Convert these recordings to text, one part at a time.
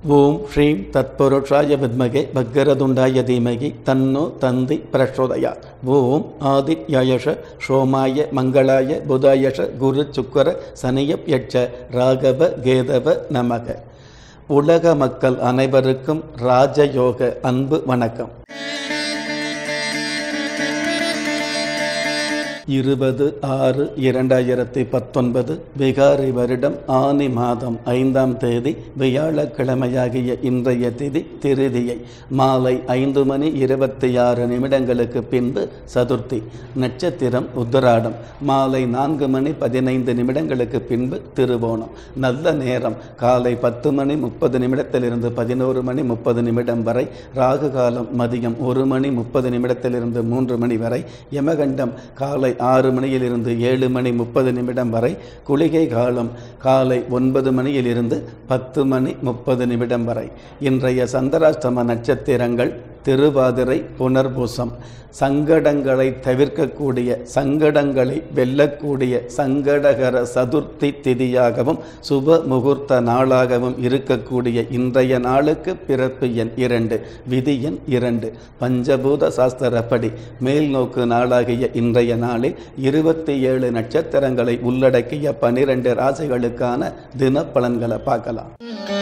ஓம் ஸ்ரீம் தத்புருஷாய வித்மகே பக்கரதுண்டாய தீமகி தன்னோ தந்தி பிரச்சோதயா ஓம் ஆதித்யாயஷ சோமாய மங்களாய புதாயஷ குரு சுக்கர சனியப் யட்ச ராகவ கேதவ நமக உலக மக்கள் அனைவருக்கும் ராஜயோக அன்பு வணக்கம் இருபது ஆறு இரண்டாயிரத்தி பத்தொன்பது விகாரி வருடம் ஆனி மாதம் ஐந்தாம் தேதி வியாழக்கிழமையாகிய இன்றைய திதி திருதியை மாலை ஐந்து மணி இருபத்தி ஆறு நிமிடங்களுக்கு பின்பு சதுர்த்தி நட்சத்திரம் உத்தராடம் மாலை நான்கு மணி பதினைந்து நிமிடங்களுக்கு பின்பு திருவோணம் நல்ல நேரம் காலை பத்து மணி முப்பது நிமிடத்திலிருந்து பதினோரு மணி முப்பது நிமிடம் வரை ராகு காலம் மதியம் ஒரு மணி முப்பது நிமிடத்திலிருந்து மூன்று மணி வரை யமகண்டம் காலை ஆறு மணியிலிருந்து ஏழு மணி முப்பது நிமிடம் வரை குளிகை காலம் காலை ஒன்பது மணியிலிருந்து பத்து மணி முப்பது நிமிடம் வரை இன்றைய சந்திராஷ்டம நட்சத்திரங்கள் திருவாதிரை புனர்பூசம் சங்கடங்களை தவிர்க்கக்கூடிய சங்கடங்களை வெல்லக்கூடிய சங்கடகர சதுர்த்தி திதியாகவும் சுப முகூர்த்த நாளாகவும் இருக்கக்கூடிய இன்றைய நாளுக்கு பிறப்பு எண் இரண்டு விதி எண் இரண்டு பஞ்சபூத சாஸ்திரப்படி மேல் நோக்கு நாளாகிய இன்றைய நாளில் இருபத்தி ஏழு நட்சத்திரங்களை உள்ளடக்கிய பனிரெண்டு ராசிகளுக்கான தினப்பலன்களை பார்க்கலாம்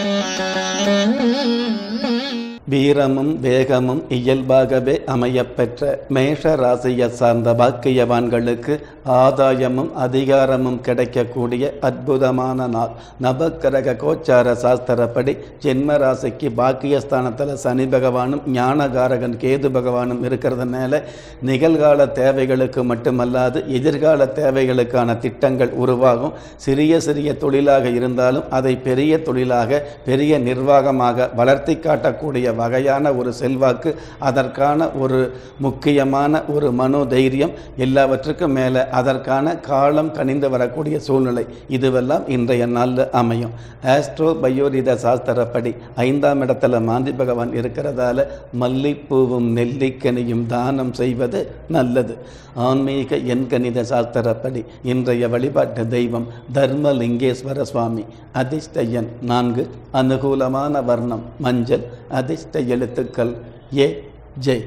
வீரமும் வேகமும் இயல்பாகவே அமையப்பெற்ற மேஷ ராசியை சார்ந்த பாக்கியவான்களுக்கு ஆதாயமும் அதிகாரமும் கிடைக்கக்கூடிய அற்புதமான நாள் நவக்கிரக கோச்சார சாஸ்திரப்படி ஜென்ம ராசிக்கு பாக்கியஸ்தானத்தில் சனி பகவானும் ஞானகாரகன் கேது பகவானும் இருக்கிறதுனால நிகழ்கால தேவைகளுக்கு மட்டுமல்லாது எதிர்கால தேவைகளுக்கான திட்டங்கள் உருவாகும் சிறிய சிறிய தொழிலாக இருந்தாலும் அதை பெரிய தொழிலாக பெரிய நிர்வாகமாக வளர்த்தி காட்டக்கூடிய வகையான ஒரு செல்வாக்கு அதற்கான ஒரு முக்கியமான ஒரு மனோதைரியம் எல்லாவற்றுக்கும் மேலே அதற்கான காலம் கனிந்து வரக்கூடிய சூழ்நிலை இதுவெல்லாம் இன்றைய நாளில் அமையும் ஆஸ்ட்ரோ பயோரித சாஸ்திரப்படி ஐந்தாம் இடத்துல மாந்தி பகவான் இருக்கிறதால மல்லிப்பூவும் நெல்லிக்கனியும் தானம் செய்வது நல்லது ஆன்மீக எண்கணித சாஸ்திரப்படி இன்றைய வழிபாட்டு தெய்வம் தர்மலிங்கேஸ்வர சுவாமி அதிர்ஷ்ட எண் நான்கு அனுகூலமான வர்ணம் மஞ்சள் அதிர்ஷ்ட எழுத்துக்கள் ஏ ஜெய்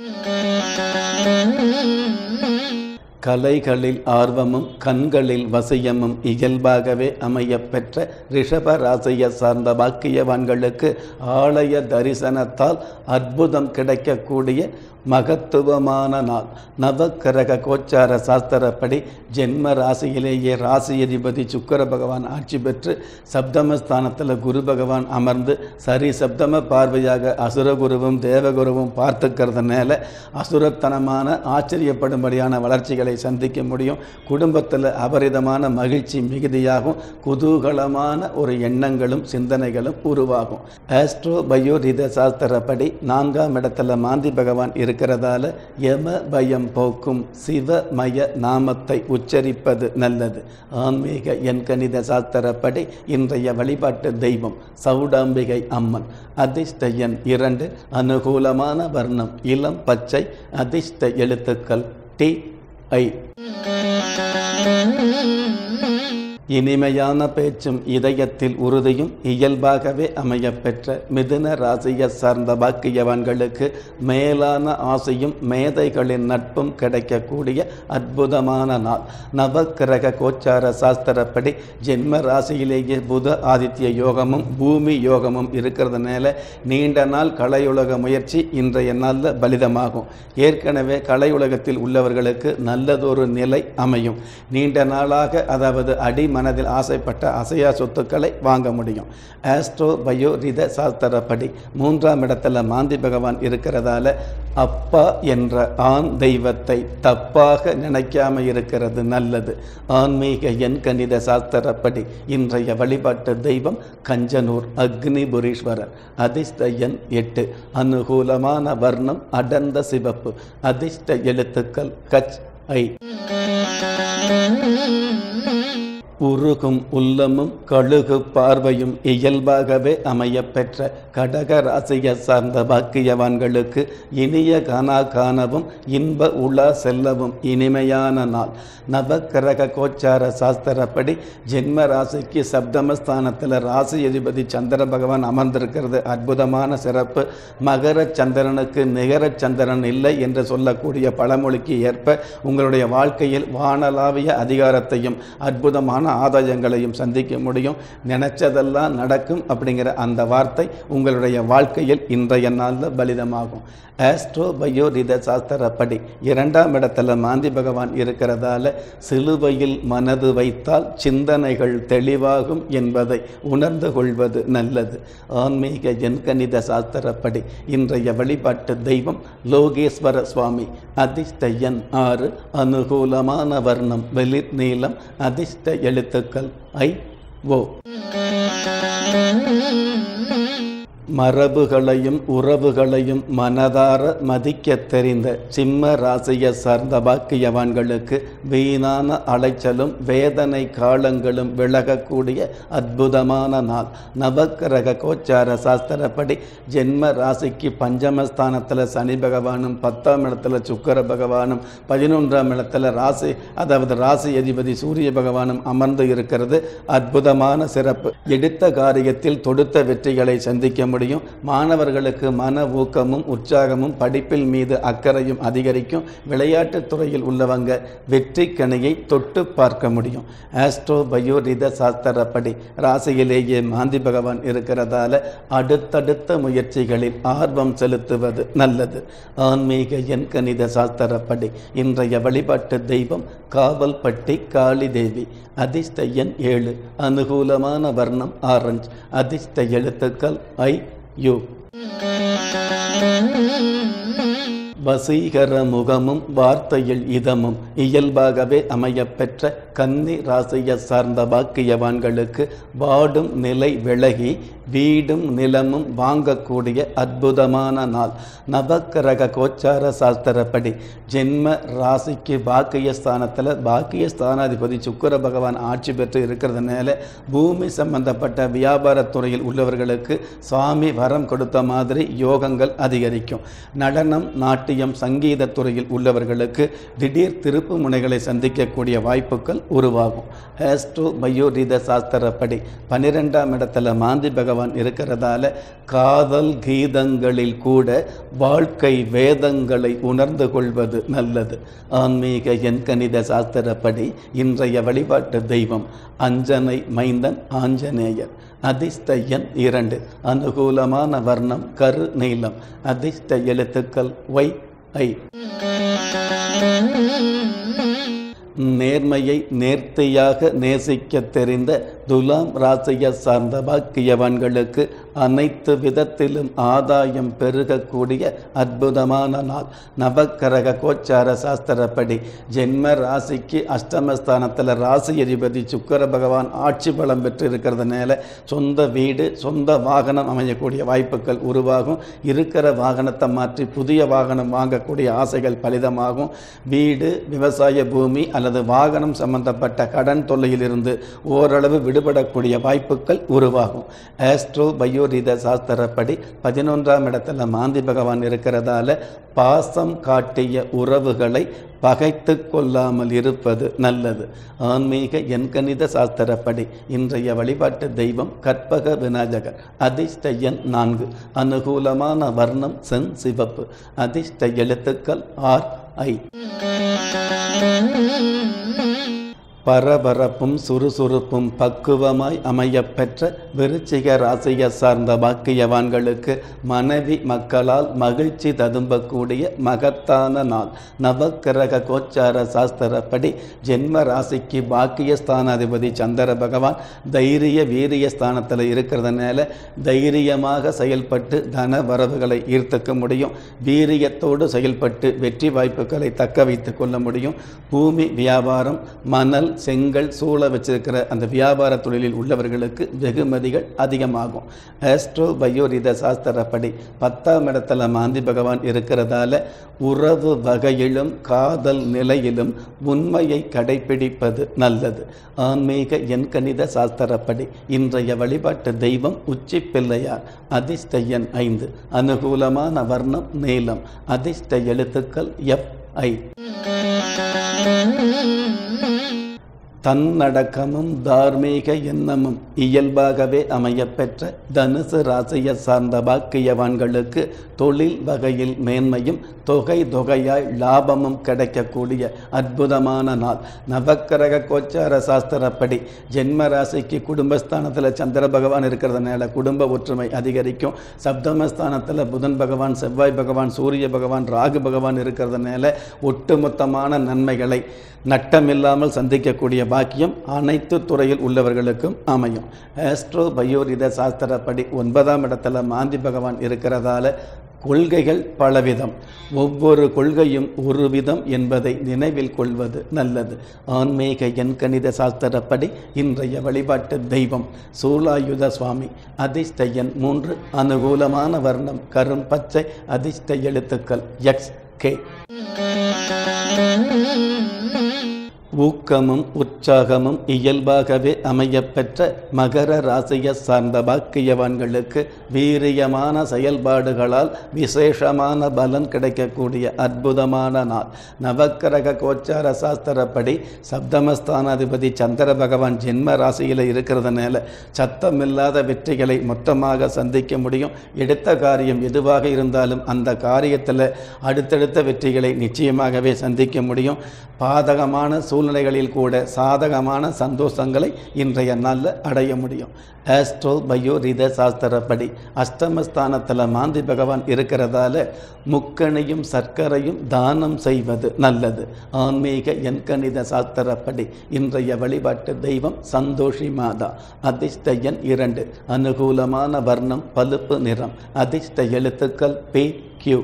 கலைகளில் ஆர்வமும் கண்களில் வசியமும் இயல்பாகவே அமையப் பெற்ற ரிஷப ராசியை சார்ந்த பாக்கியவான்களுக்கு ஆலய தரிசனத்தால் அற்புதம் கிடைக்கக்கூடிய மகத்துவமான நாள் நவக்கிரக கோச்சார சாஸ்திரப்படி ஜென்ம ராசியிலேயே ராசி அதிபதி சுக்கர பகவான் ஆட்சி பெற்று சப்தமஸ்தானத்தில் குரு பகவான் அமர்ந்து சரி சப்தம பார்வையாக அசுரகுருவும் தேவகுருவும் பார்த்துக்கிறதுனால அசுரத்தனமான ஆச்சரியப்படும்படியான வளர்ச்சிகளை சந்திக்க முடியும் குடும்பத்தில் அபரிதமான மகிழ்ச்சி மிகுதியாகும் குதூகலமான ஒரு எண்ணங்களும் சிந்தனைகளும் உருவாகும் ஆஸ்ட்ரோ பயோரித சாஸ்திரப்படி நான்காம் இடத்துல மாந்தி பகவான் இருக்கிறதால யம பயம் போக்கும் சிவமய நாமத்தை உச்சரிப்பது நல்லது ஆன்மீக எண்கணித சாஸ்திரப்படி இன்றைய வழிபாட்டு தெய்வம் சௌடாம்பிகை அம்மன் அதிர்ஷ்ட எண் இரண்டு அனுகூலமான வர்ணம் இளம் பச்சை அதிர்ஷ்ட எழுத்துக்கள் டி ஐ இனிமையான பேச்சும் இதயத்தில் உறுதியும் இயல்பாகவே அமையப்பெற்ற மிதுன ராசியை சார்ந்த பாக்கியவான்களுக்கு மேலான ஆசையும் மேதைகளின் நட்பும் கிடைக்கக்கூடிய அற்புதமான நாள் நவக்கிரக கோச்சார சாஸ்திரப்படி ஜென்ம ராசியிலேயே புத ஆதித்ய யோகமும் பூமி யோகமும் இருக்கிறதுனால நீண்ட நாள் கலையுலக முயற்சி இன்றைய நாளில் பலிதமாகும் ஏற்கனவே கலையுலகத்தில் உள்ளவர்களுக்கு நல்லதொரு நிலை அமையும் நீண்ட நாளாக அதாவது அடி மனதில் ஆசைப்பட்ட அசையா சொத்துக்களை வாங்க முடியும் ஆஸ்ட்ரோ பயோ ரித சாஸ்திரப்படி மூன்றாம் இடத்துல மாந்தி பகவான் இருக்கிறதால அப்பா என்ற ஆண் தெய்வத்தை தப்பாக நினைக்காம இருக்கிறது நல்லது ஆன்மீக எண் கணித சாஸ்திரப்படி இன்றைய வழிபாட்டு தெய்வம் கஞ்சனூர் அக்னிபுரீஸ்வரர் அதிர்ஷ்ட எண் எட்டு அனுகூலமான வர்ணம் அடர்ந்த சிவப்பு அதிர்ஷ்ட எழுத்துக்கள் கச் ஐ உருகும் உள்ளமும் கழுகு பார்வையும் இயல்பாகவே அமையப்பெற்ற கடக ராசியை சார்ந்த பாக்கியவான்களுக்கு இனிய கானா காணவும் இன்ப உலா செல்லவும் இனிமையான நாள் நவக்கிரக கோச்சார சாஸ்திரப்படி ஜென்ம ராசிக்கு சப்தமஸ்தானத்தில் ராசி அதிபதி சந்திர பகவான் அமர்ந்திருக்கிறது அற்புதமான சிறப்பு மகர சந்திரனுக்கு நிகர சந்திரன் இல்லை என்று சொல்லக்கூடிய பழமொழிக்கு ஏற்ப உங்களுடைய வாழ்க்கையில் வானளாவிய அதிகாரத்தையும் அற்புதமான ஆதாயங்களையும் சந்திக்க முடியும் நினைச்சதெல்லாம் நடக்கும் அப்படிங்கிற அந்த வார்த்தை உங்களுடைய வாழ்க்கையில் இன்றைய நாளில் பலிதமாகும் ஆஸ்ட்ரோ பயோ ரித சாஸ்திரப்படி இரண்டாம் இடத்துல மாந்தி பகவான் இருக்கிறதால சிலுவையில் மனது வைத்தால் சிந்தனைகள் தெளிவாகும் என்பதை உணர்ந்து கொள்வது நல்லது ஆன்மீக எண்கணித சாஸ்திரப்படி இன்றைய வழிபாட்டு தெய்வம் லோகேஸ்வர சுவாமி அதிர்ஷ்ட எண் ஆறு அனுகூலமான வர்ணம் வெளிர் நீளம் அதிர்ஷ்ட எழுத்துக்கள் ஐ ஓ மரபுகளையும் உறவுகளையும் மனதார மதிக்க தெரிந்த சிம்ம ராசியை சார்ந்த பாக்கியவான்களுக்கு வீணான அலைச்சலும் வேதனை காலங்களும் விலகக்கூடிய அற்புதமான நாள் நவக்கிரக கோச்சார சாஸ்திரப்படி ஜென்ம ராசிக்கு பஞ்சமஸ்தானத்தில் சனி பகவானும் பத்தாம் இடத்துல சுக்கர பகவானும் பதினொன்றாம் இடத்துல ராசி அதாவது ராசி அதிபதி சூரிய பகவானும் அமர்ந்து இருக்கிறது அற்புதமான சிறப்பு எடுத்த காரியத்தில் தொடுத்த வெற்றிகளை சந்திக்க முடியும் மாணவர்களுக்கு மன ஊக்கமும் உற்சாகமும் படிப்பில் மீது அக்கறையும் அதிகரிக்கும் விளையாட்டுத் துறையில் உள்ளவங்க வெற்றி கணையை தொட்டு பார்க்க முடியும் ஆஸ்ட்ரோ பயோ ரித சாஸ்திரப்படி ராசியிலேயே மாந்தி பகவான் இருக்கிறதால அடுத்தடுத்த முயற்சிகளில் ஆர்வம் செலுத்துவது நல்லது ஆன்மீக எண் கணித சாஸ்திரப்படி இன்றைய வழிபாட்டு தெய்வம் காவல்பட்டி காளி தேவி அதிர்ஷ்ட எண் ஏழு அனுகூலமான வர்ணம் ஆரஞ்சு அதிர்ஷ்ட எழுத்துக்கள் ஐ யு வசீகர முகமும் வார்த்தையில் இதமும் இயல்பாகவே அமையப்பெற்ற கன்னி ராசியை சார்ந்த பாக்கியவான்களுக்கு வாடும் நிலை விலகி வீடும் நிலமும் வாங்கக்கூடிய அற்புதமான நாள் நவக்கிரக கோச்சார சாஸ்திரப்படி ஜென்ம ராசிக்கு பாக்கியஸ்தானத்தில் பாக்கியஸ்தானாதிபதி சுக்கர பகவான் ஆட்சி பெற்று இருக்கிறதுனால பூமி சம்பந்தப்பட்ட வியாபாரத் துறையில் உள்ளவர்களுக்கு சுவாமி வரம் கொடுத்த மாதிரி யோகங்கள் அதிகரிக்கும் நடனம் நாட்டியம் சங்கீத துறையில் உள்ளவர்களுக்கு திடீர் திருப்பு முனைகளை சந்திக்கக்கூடிய வாய்ப்புகள் உருவாகும் ஹேஸ்ட்ரோ பயோரித சாஸ்திரப்படி பன்னிரெண்டாம் இடத்துல மாந்தி பகவான் இருக்கிறதால காதல் கீதங்களில் கூட வாழ்க்கை வேதங்களை உணர்ந்து கொள்வது நல்லது ஆன்மீக எண்கணித சாஸ்திரப்படி இன்றைய வழிபாட்டு தெய்வம் அஞ்சனை மைந்தன் ஆஞ்சநேயர் அதிர்ஷ்ட எண் இரண்டு அனுகூலமான வர்ணம் கரு நீளம் அதிர்ஷ்ட எழுத்துக்கள் ஒய் ஐ நேர்மையை நேர்த்தியாக நேசிக்க தெரிந்த துலாம் ராசியை சார்ந்த பாக்கியவான்களுக்கு அனைத்து விதத்திலும் ஆதாயம் பெருகக்கூடிய அற்புதமான நாள் நவக்கரக கோச்சார சாஸ்திரப்படி ஜென்ம ராசிக்கு அஷ்டமஸ்தானத்தில் ராசி அதிபதி சுக்கர பகவான் ஆட்சி பலம் பெற்று இருக்கிறதுனால சொந்த வீடு சொந்த வாகனம் அமையக்கூடிய வாய்ப்புகள் உருவாகும் இருக்கிற வாகனத்தை மாற்றி புதிய வாகனம் வாங்கக்கூடிய ஆசைகள் பலிதமாகும் வீடு விவசாய பூமி அல்லது வாகனம் சம்பந்தப்பட்ட கடன் தொல்லையிலிருந்து ஓரளவு விடுபடக்கூடிய வாய்ப்புகள் உருவாகும் ஆஸ்ட்ரோ பயோரித சாஸ்திரப்படி பதினொன்றாம் இடத்துல மாந்தி பகவான் இருக்கிறதால பாசம் காட்டிய உறவுகளை பகைத்து கொள்ளாமல் இருப்பது நல்லது ஆன்மீக எண்கணித சாஸ்திரப்படி இன்றைய வழிபாட்டு தெய்வம் கற்பக விநாயகர் அதிர்ஷ்ட எண் நான்கு அனுகூலமான வர்ணம் சென் சிவப்பு அதிர்ஷ்ட எழுத்துக்கள் ஆர் ஐ பரபரப்பும் சுறுசுறுப்பும் பக்குவமாய் அமையப்பெற்ற விருச்சிக ராசியை சார்ந்த பாக்கியவான்களுக்கு மனைவி மக்களால் மகிழ்ச்சி ததும்பக்கூடிய மகத்தான நாள் நவக்கிரக கோச்சார சாஸ்திரப்படி ஜென்ம ராசிக்கு பாக்கியஸ்தானாதிபதி சந்திர பகவான் தைரிய வீரிய ஸ்தானத்தில் இருக்கிறதுனால தைரியமாக செயல்பட்டு தன வரவுகளை ஈர்த்துக்க முடியும் வீரியத்தோடு செயல்பட்டு வெற்றி வாய்ப்புகளை தக்க வைத்து கொள்ள முடியும் பூமி வியாபாரம் மணல் செங்கல் சூழ வச்சிருக்கிற அந்த வியாபார தொழிலில் உள்ளவர்களுக்கு வெகுமதிகள் அதிகமாகும் ஆஸ்ட்ரோ பயோரித சாஸ்திரப்படி பத்தாம் இடத்துல மாந்தி பகவான் இருக்கிறதால உறவு வகையிலும் காதல் நிலையிலும் உண்மையை கடைபிடிப்பது நல்லது ஆன்மீக எண்கணித சாஸ்திரப்படி இன்றைய வழிபாட்டு தெய்வம் உச்சி பிள்ளையார் அதிர்ஷ்ட எண் ஐந்து அனுகூலமான வர்ணம் நீலம் அதிர்ஷ்ட எழுத்துக்கள் எஃப் ஐ தன்னடக்கமும் தார்மீக எண்ணமும் இயல்பாகவே அமையப்பெற்ற தனுசு ராசியை சார்ந்த பாக்கியவான்களுக்கு தொழில் வகையில் மேன்மையும் தொகை தொகையாய் லாபமும் கிடைக்கக்கூடிய அற்புதமான நாள் நவக்கிரக கோச்சார சாஸ்திரப்படி ஜென்ம ராசிக்கு குடும்பஸ்தானத்தில் சந்திர பகவான் இருக்கிறதுனால குடும்ப ஒற்றுமை அதிகரிக்கும் சப்தமஸ்தானத்தில் புதன் பகவான் செவ்வாய் பகவான் சூரிய பகவான் ராகு பகவான் இருக்கிறதுனால ஒட்டுமொத்தமான நன்மைகளை நட்டமில்லாமல் சந்திக்கக்கூடிய பாக்கியம் அனைத்து துறையில் உள்ளவர்களுக்கும் அமையும் ஆஸ்ட்ரோ பயோரித சாஸ்திரப்படி ஒன்பதாம் இடத்துல மாந்தி பகவான் இருக்கிறதால கொள்கைகள் பலவிதம் ஒவ்வொரு கொள்கையும் ஒரு விதம் என்பதை நினைவில் கொள்வது நல்லது ஆன்மீக எண்கணித சாஸ்திரப்படி இன்றைய வழிபாட்டு தெய்வம் சூலாயுத சுவாமி அதிர்ஷ்ட எண் மூன்று அனுகூலமான வர்ணம் கரும் பச்சை அதிர்ஷ்ட எழுத்துக்கள் எக்ஸ் கே ஊக்கமும் உற்சாகமும் இயல்பாகவே அமையப்பெற்ற மகர ராசியை சார்ந்த பாக்கியவான்களுக்கு வீரியமான செயல்பாடுகளால் விசேஷமான பலன் கிடைக்கக்கூடிய அற்புதமான நாள் நவக்கிரக கோச்சார சாஸ்திரப்படி சப்தமஸ்தானாதிபதி சந்திர பகவான் ஜென்ம ராசியில் இருக்கிறதுனால சத்தமில்லாத வெற்றிகளை மொத்தமாக சந்திக்க முடியும் எடுத்த காரியம் எதுவாக இருந்தாலும் அந்த காரியத்தில் அடுத்தடுத்த வெற்றிகளை நிச்சயமாகவே சந்திக்க முடியும் பாதகமான சூழ்நிலைகளில் கூட சாதகமான சந்தோஷங்களை இன்றைய நாளில் அடைய முடியும் ஆஸ்ட்ரோ பயோ ரித சாஸ்திரப்படி அஷ்டமஸ்தானத்தில் மாந்தி பகவான் இருக்கிறதால முக்கணியும் சர்க்கரையும் தானம் செய்வது நல்லது ஆன்மீக எண்கணித சாஸ்திரப்படி இன்றைய வழிபாட்டு தெய்வம் சந்தோஷி மாதா அதிர்ஷ்ட எண் இரண்டு அனுகூலமான வர்ணம் பழுப்பு நிறம் அதிர்ஷ்ட எழுத்துக்கள் பி கியூ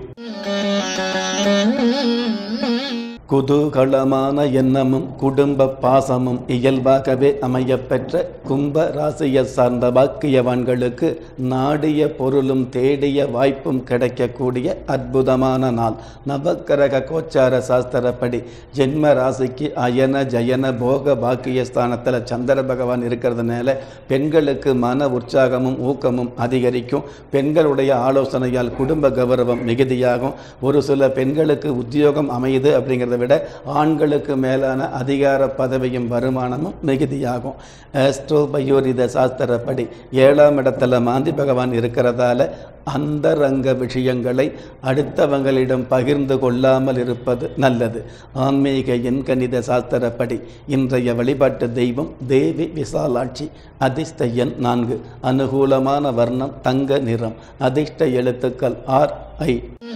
குதூகலமான எண்ணமும் குடும்ப பாசமும் இயல்பாகவே அமையப்பெற்ற கும்ப ராசியை சார்ந்த பாக்கியவான்களுக்கு நாடிய பொருளும் தேடிய வாய்ப்பும் கிடைக்கக்கூடிய அற்புதமான நாள் நவக்கிரக கோச்சார சாஸ்திரப்படி ஜென்ம ராசிக்கு அயன ஜயன போக பாக்கிய ஸ்தானத்தில் சந்திர பகவான் இருக்கிறதுனால பெண்களுக்கு மன உற்சாகமும் ஊக்கமும் அதிகரிக்கும் பெண்களுடைய ஆலோசனையால் குடும்ப கௌரவம் மிகுதியாகும் ஒரு சில பெண்களுக்கு உத்தியோகம் அமையுது அப்படிங்கிறத விட ஆண்களுக்கு மேலான அதிகார பதவியும் வருமானமும் மிகுதியாகும் ஆஸ்ட்ரோ பயோரித சாஸ்திரப்படி ஏழாம் இடத்துல மாந்தி பகவான் இருக்கிறதால அந்தரங்க விஷயங்களை அடுத்தவங்களிடம் பகிர்ந்து கொள்ளாமல் இருப்பது நல்லது ஆன்மீக எண்கணித சாஸ்திரப்படி இன்றைய வழிபாட்டு தெய்வம் தேவி விசாலாட்சி அதிர்ஷ்ட எண் நான்கு அனுகூலமான வர்ணம் தங்க நிறம் அதிர்ஷ்ட எழுத்துக்கள் ஆர் ஐ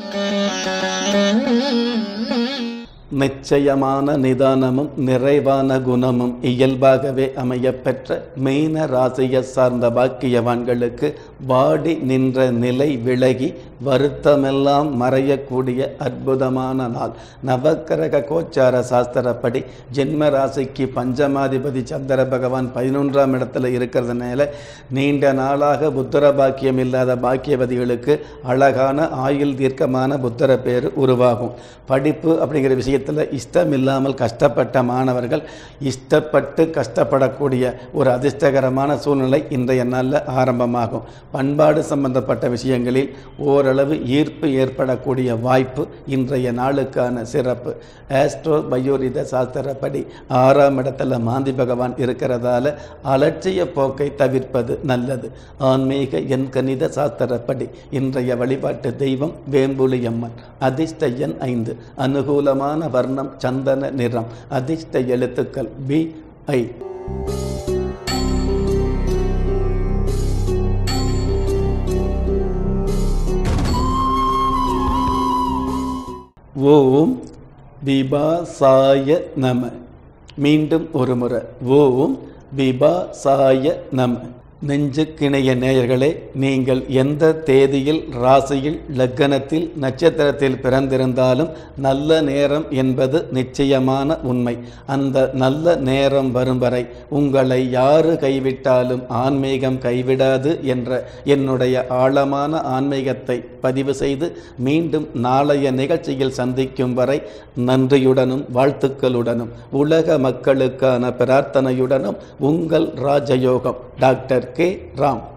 நிச்சயமான நிதானமும் நிறைவான குணமும் இயல்பாகவே அமையப்பெற்ற மீன ராசியை சார்ந்த பாக்கியவான்களுக்கு வாடி நின்ற நிலை விலகி வருத்தமெல்லாம் மறையக்கூடிய அற்புதமான நாள் நவக்கிரக கோச்சார சாஸ்திரப்படி ஜென்ம ராசிக்கு பஞ்சமாதிபதி சந்திர பகவான் பதினொன்றாம் இடத்துல இருக்கிறதுனால நீண்ட நாளாக புத்திர பாக்கியம் இல்லாத பாக்கியவதிகளுக்கு அழகான ஆயுள் தீர்க்கமான புத்திர பேர் உருவாகும் படிப்பு அப்படிங்கிற விஷயத்தில் இஷ்டம் இல்லாமல் கஷ்டப்பட்ட மாணவர்கள் இஷ்டப்பட்டு கஷ்டப்படக்கூடிய ஒரு அதிர்ஷ்டகரமான சூழ்நிலை இன்றைய நாளில் ஆரம்பமாகும் பண்பாடு சம்பந்தப்பட்ட விஷயங்களில் ஓரளவு ஈர்ப்பு ஏற்படக்கூடிய வாய்ப்பு இன்றைய நாளுக்கான சிறப்பு ஆஸ்ட்ரோ பயோரித சாஸ்திரப்படி ஆறாம் இடத்துல மாந்தி பகவான் இருக்கிறதால அலட்சிய போக்கை தவிர்ப்பது நல்லது ஆன்மீக எண் கணித சாஸ்திரப்படி இன்றைய வழிபாட்டு தெய்வம் வேம்புலி அம்மன் அதிர்ஷ்ட எண் ஐந்து அனுகூலமான வர்ணம் சந்தன நிறம் அதிர்ஷ்ட எழுத்துக்கள் பி ஐ ஓம் விபாசாய நம மீண்டும் ஒரு முறை ஓம் விபாசாய நம நெஞ்சுக்கிணைய நேயர்களே நீங்கள் எந்த தேதியில் ராசியில் லக்கணத்தில் நட்சத்திரத்தில் பிறந்திருந்தாலும் நல்ல நேரம் என்பது நிச்சயமான உண்மை அந்த நல்ல நேரம் வரும் வரை உங்களை யாரு கைவிட்டாலும் ஆன்மீகம் கைவிடாது என்ற என்னுடைய ஆழமான ஆன்மீகத்தை பதிவு செய்து மீண்டும் நாளைய நிகழ்ச்சியில் சந்திக்கும் வரை நன்றியுடனும் வாழ்த்துக்களுடனும் உலக மக்களுக்கான பிரார்த்தனையுடனும் உங்கள் ராஜயோகம் டாக்டர் கே ராம்